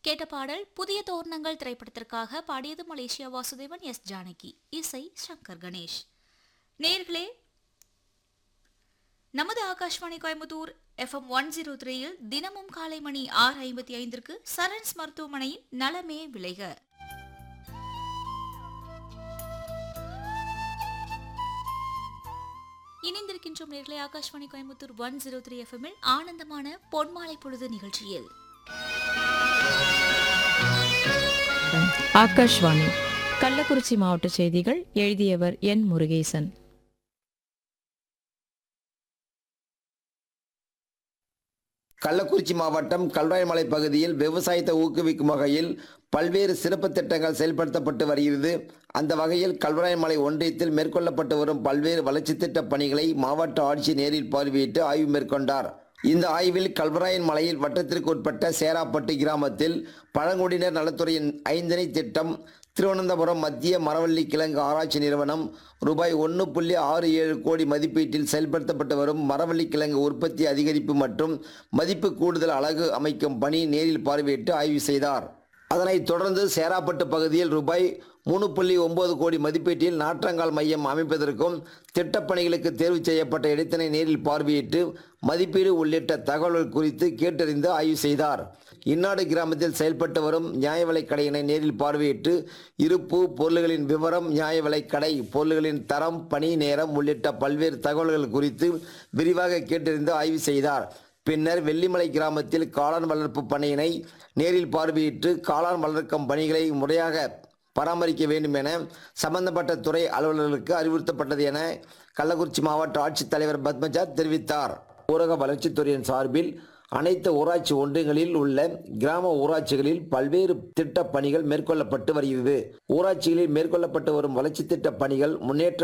கேட்ட பாடல் புதிய தோரணங்கள் திரைப்படத்திற்காக பாடியது மலேசியா வாசுதேவன் எஸ் ஜானகி இசை சங்கர் கணேஷ் நேர்களே நமது Akashvani Coimbatore FM one zero த்ரீயில் தினமும் காலை மணி ஆறு ஐம்பத்தி ஐந்திற்கு சரண்ஸ் மருத்துவமனையின் நலமே விளைக இணைந்திருக்கின்றோம் நேர்களே Akashvani Coimbatore one zero three எஃப்எம்மில் ஆனந்தமான பொன்மாலை பொழுது நிகழ்ச்சியில் ஆகாஷ்வாணி கள்ளக்குறிச்சி மாவட்ட செய்திகள் எழுதியவர் என் முருகேசன் கள்ளக்குறிச்சி மாவட்டம் கல்வாய்மலை பகுதியில் விவசாயத்தை ஊக்குவிக்கும் வகையில் பல்வேறு சிறப்பு திட்டங்கள் செயல்படுத்தப்பட்டு வருகிறது அந்த வகையில் கல்வராயமலை ஒன்றியத்தில் மேற்கொள்ளப்பட்டு வரும் பல்வேறு வளர்ச்சித் திட்ட பணிகளை மாவட்ட ஆட்சியர் நேரில் பார்வையிட்டு ஆய்வு மேற்கொண்டார் இந்த ஆய்வில் கல்வராயன் மலையில் வட்டத்திற்கு உட்பட்ட சேராப்பட்டு கிராமத்தில் பழங்குடியினர் நலத்துறையின் ஐந்தணை திட்டம் திருவனந்தபுரம் மத்திய மரவள்ளி கிழங்கு ஆராய்ச்சி நிறுவனம் ரூபாய் ஒன்று புள்ளி ஆறு ஏழு கோடி மதிப்பீட்டில் செயல்படுத்தப்பட்டு வரும் மரவள்ளி கிழங்கு உற்பத்தி அதிகரிப்பு மற்றும் மதிப்பு கூடுதல் அலகு அமைக்கும் பணி நேரில் பார்வையிட்டு ஆய்வு செய்தார் அதனைத் தொடர்ந்து சேராப்பட்டு பகுதியில் ரூபாய் மூணு புள்ளி ஒன்பது கோடி மதிப்பீட்டில் நாற்றங்கால் மையம் அமைப்பதற்கும் திட்டப்பணிகளுக்கு தேர்வு செய்யப்பட்ட இடத்தினை நேரில் பார்வையிட்டு மதிப்பீடு உள்ளிட்ட தகவல்கள் குறித்து கேட்டறிந்து ஆய்வு செய்தார் இந்நாடு கிராமத்தில் செயல்பட்டு வரும் நியாய விலைக் கடையினை நேரில் பார்வையிட்டு இருப்பு பொருள்களின் விவரம் நியாய விலைக் கடை பொருள்களின் தரம் பணி நேரம் உள்ளிட்ட பல்வேறு தகவல்கள் குறித்து விரிவாக கேட்டறிந்து ஆய்வு செய்தார் பின்னர் வெள்ளிமலை கிராமத்தில் காளான் வளர்ப்பு பணியினை நேரில் பார்வையிட்டு காளான் வளர்க்கும் பணிகளை முறையாக பராமரிக்க வேண்டும் என சம்பந்தப்பட்ட துறை அலுவலர்களுக்கு அறிவுறுத்தப்பட்டது என கள்ளக்குறிச்சி மாவட்ட ஆட்சித்தலைவர் பத்மஜா தெரிவித்தார் ஊரக வளர்ச்சித்துறையின் சார்பில் அனைத்து ஊராட்சி ஒன்றியங்களில் உள்ள கிராம ஊராட்சிகளில் பல்வேறு திட்ட பணிகள் மேற்கொள்ளப்பட்டு வருகிறது ஊராட்சிகளில் மேற்கொள்ளப்பட்டு வரும் வளர்ச்சி திட்ட பணிகள் முன்னேற்ற